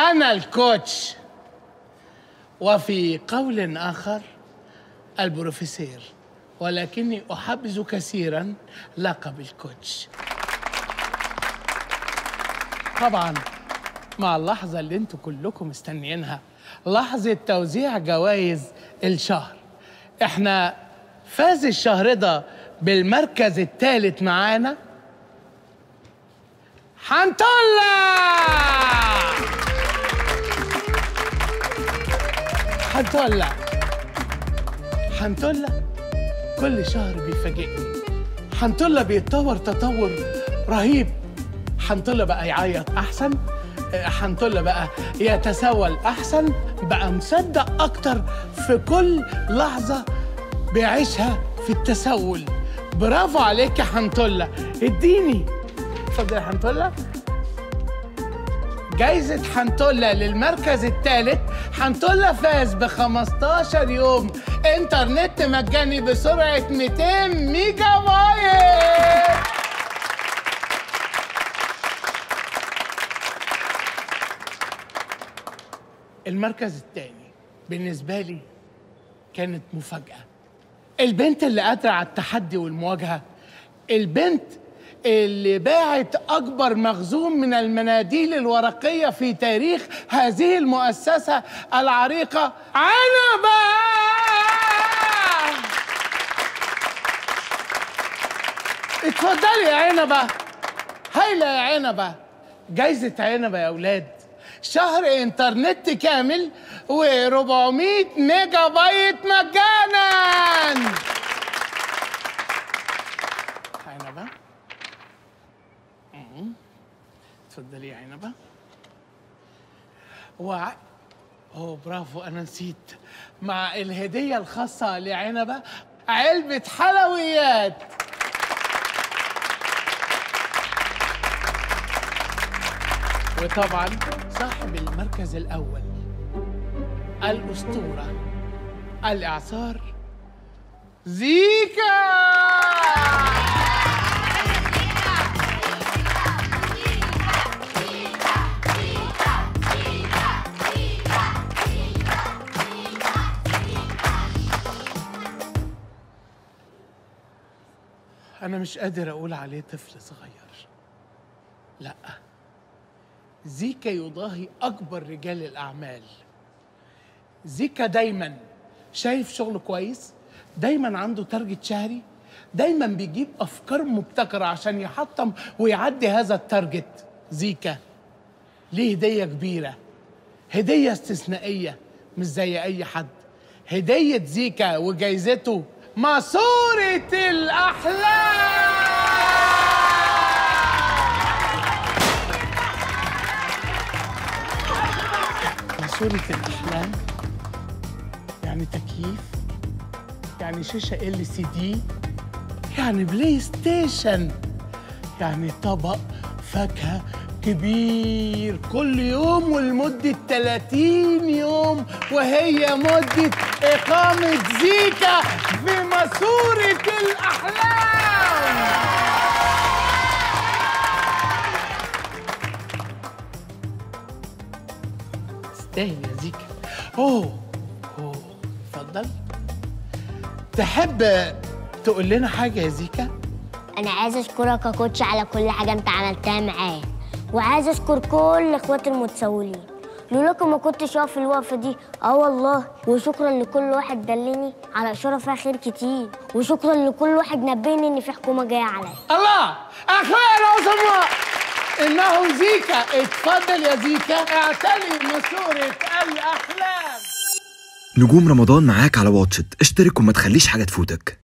أنا الكوتش وفي قول آخر البروفيسير ولكني أحبذ كثيرا لقب الكوتش طبعا مع اللحظة اللي انتوا كلكم مستنيينها لحظة توزيع جوائز الشهر احنا فاز الشهر ده بالمركز الثالث معانا حنطلة حنطلة حنطلة كل شهر بيفاجئني حنطلة بيتطور تطور رهيب حنطلة بقى يعيط أحسن حنطلة بقى يتسول أحسن بقى مصدق أكتر في كل لحظة بيعيشها في التسول برافو عليك يا حنطلة اديني اتفضل يا حنطلة جايزة حنطلة للمركز الثالث حنطلة فاز ب 15 يوم انترنت مجاني بسرعة 200 ميجا بايت المركز الثاني بالنسبة لي كانت مفاجأة البنت اللي قادرة على التحدي والمواجهة البنت اللي باعت أكبر مخزون من المناديل الورقية في تاريخ هذه المؤسسة العريقة عنبة اتفضلي يا عنبة هايلة يا عنبة جايزة عنبة يا أولاد شهر انترنت كامل و400 ميجا بايت مجانا عنبة مم. اتفضلي يا عنبة وع... اوه برافو انا نسيت مع الهدية الخاصة لعنبة علبة حلويات وطبعا صاحب المركز الأول الأسطورة الإعصار زيكا أنا مش قادر أقول عليه طفل صغير لأ زيكا يضاهي أكبر رجال الأعمال زيكا دايما شايف شغله كويس دايما عنده تارجت شهري دايما بيجيب أفكار مبتكرة عشان يحطم ويعدي هذا التارجت زيكا ليه هدية كبيرة هدية استثنائية مش زي أي حد هدية زيكا وجايزته ماسورة الأحلام ماسورة الأحلام يعني تكييف يعني شاشة ال سي دي يعني بلاي ستيشن يعني طبق فاكهة كبير كل يوم ولمدة 30 يوم وهي مدة إقامة زيكا في ماسورة الأحلام تستاهل يا زيكا أوه أوه اتفضل تحب تقول لنا حاجة يا زيكا؟ انا عايز اشكرك يا كوتش على كل حاجه انت عملتها معايا وعايز اشكر كل اخواتي المتسولين لولاكم ما كنتش اقف في الوقفه دي اه والله وشكرا لكل واحد دلني على اشاره فيها خير كتير وشكرا لكل واحد نبهني ان في حكومه جايه عليا الله اخويا العظماء انه زيكا اتفضل يا زيكا اعتلي ماسورة الاحلام نجوم رمضان معاك على واتشت اشترك وما تخليش حاجة تفوتك